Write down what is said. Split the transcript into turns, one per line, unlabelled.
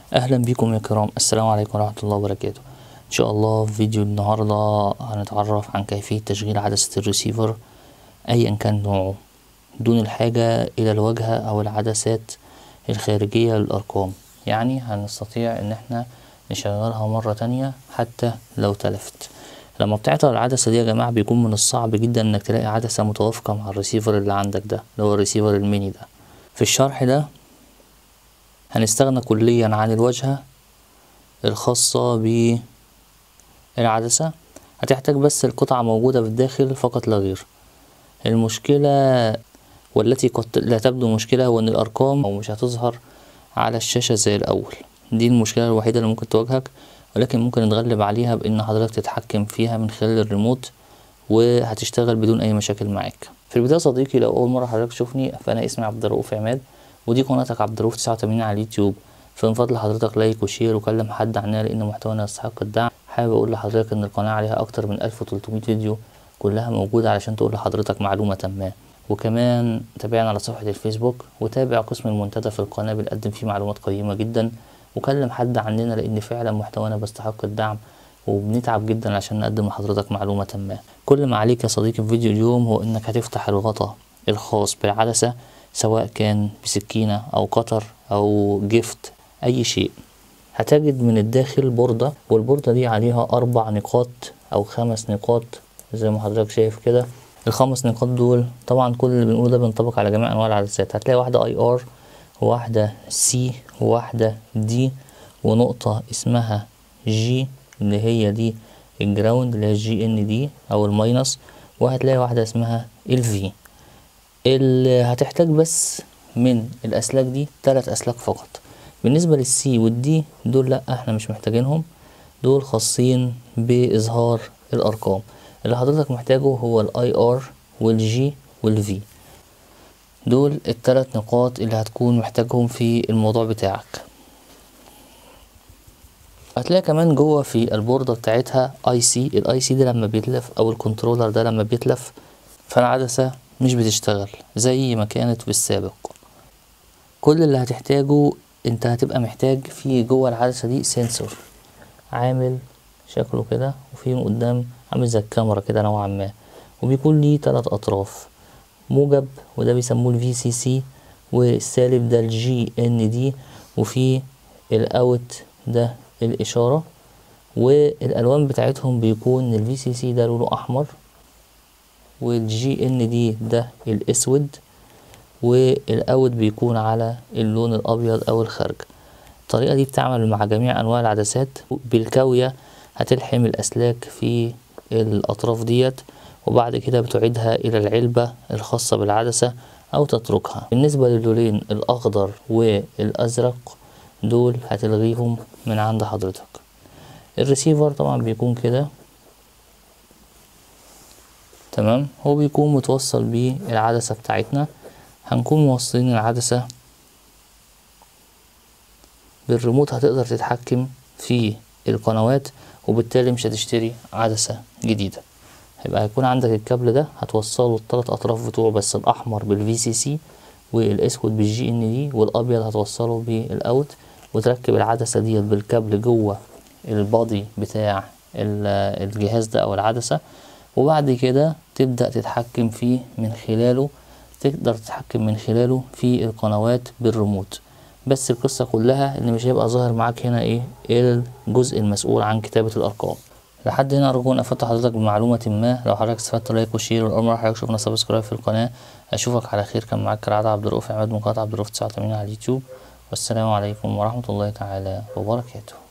اهلا بكم يا كرام السلام عليكم ورحمة الله وبركاته ان شاء الله في فيديو النهاردة هنتعرف عن كيفية تشغيل عدسة الريسيفر ايا كان نوعه دون الحاجة الى الواجهة او العدسات الخارجية للارقام يعني هنستطيع ان احنا نشغلها مرة تانية حتى لو تلفت لما بتعطل العدسة دي يا جماعة بيكون من الصعب جدا انك تلاقي عدسة متوافقة مع الريسيفر اللي عندك ده اللي هو الريسيفر الميني ده في الشرح ده هنستغنى كليا عن الواجهة الخاصة بالعدسة هتحتاج بس القطعة موجودة بالداخل فقط لا غير المشكلة والتي قد لا تبدو مشكلة هو ان الارقام او مش هتظهر على الشاشة زي الاول دي المشكلة الوحيدة اللي ممكن تواجهك ولكن ممكن نتغلب عليها بان حضرتك تتحكم فيها من خلال الريموت وهتشتغل بدون اي مشاكل معاك في البداية صديقي لو اول مرة حضرتك تشوفني فانا اسمي عبد الرؤوف عماد ودي قناتك عبد الرؤوف 89 على اليوتيوب فمن فضل حضرتك لايك وشير وكلم حد عنها لان محتوانا يستحق الدعم حابب اقول لحضرتك ان القناة عليها اكتر من 1300 فيديو كلها موجودة علشان تقول لحضرتك معلومة ما وكمان تابعنا على صفحة الفيسبوك وتابع قسم المنتدى في القناة بنقدم فيه معلومات قيمة جدا وكلم حد عننا لان فعلا محتوانا بيستحق الدعم وبنتعب جدا عشان نقدم لحضرتك معلومة ما كل ما عليك يا صديقي في فيديو اليوم هو انك هتفتح الغطاء الخاص بالعدسة سواء كان بسكينة او قطر او جفت اي شيء هتجد من الداخل بوردة والبوردة دي عليها اربع نقاط او خمس نقاط زي ما حضرتك شايف كده الخمس نقاط دول طبعا كل اللي بنقوله ده بينطبق على جميع انواع العدسات هتلاقي واحدة اي ار وواحدة سي وواحدة دي ونقطة اسمها جي اللي هي دي الجراوند اللي هي الجي ان دي او الماينس وهتلاقي واحدة اسمها الفي اللي هتحتاج بس من الاسلاك دي تلات اسلاك فقط بالنسبة للسي والدي دول لا احنا مش محتاجينهم دول خاصين باظهار الارقام اللي حضرتك محتاجه هو الاي ار والجي والفي دول التلات نقاط اللي هتكون محتاجهم في الموضوع بتاعك هتلاقي كمان جوه في البوردة بتاعتها اي سي الاي سي ده لما بيتلف او الكنترولر ده لما بيتلف فالعدسة مش بتشتغل زي ما كانت في السابق كل اللي هتحتاجه انت هتبقى محتاج في جوه العدسة دي سنسور عامل شكله كده وفي من قدام عامل زي الكاميرا كده نوعا ما وبيكون ليه تلات اطراف موجب وده بيسموه الفي سي سي والسالب ده الجي ان دي وفي الاوت ده الاشاره والالوان بتاعتهم بيكون الفي سي سي ده لونه احمر والجي ان دي ده الاسود والاوت بيكون على اللون الابيض او الخارج الطريقه دي بتعمل مع جميع انواع العدسات بالكاويه هتلحم الاسلاك في الاطراف ديت وبعد كده بتعيدها الى العلبه الخاصه بالعدسه او تتركها بالنسبه للونين الاخضر والازرق دول هتلغيهم من عند حضرتك الريسيفر طبعا بيكون كده تمام هو بيكون متوصل بالعدسة بتاعتنا هنكون موصلين العدسة بالريموت هتقدر تتحكم في القنوات وبالتالي مش هتشتري عدسة جديدة هيبقى هيكون عندك الكابل ده هتوصله الثلاث اطراف بتوعه بس الاحمر بالفي سي سي والاسود بالجي ان دي والابيض هتوصله بالاوت وتركب العدسة ديت بالكابل جوه البادي بتاع الجهاز ده او العدسة وبعد كده تبدأ تتحكم فيه من خلاله تقدر تتحكم من خلاله في القنوات بالريموت بس القصة كلها ان مش هيبقى ظاهر معاك هنا ايه الجزء المسؤول عن كتابة الارقام لحد هنا ارجو ان افدت حضرتك بمعلومة ما لو حضرتك استفدت لايك وشير واول مرة حضرتك شوفنا سبسكرايب في القناة اشوفك على خير كان معاك كالعادة عبد الرؤوف عماد من قناة عبد الرؤوف 89 على اليوتيوب والسلام عليكم ورحمة الله تعالى وبركاته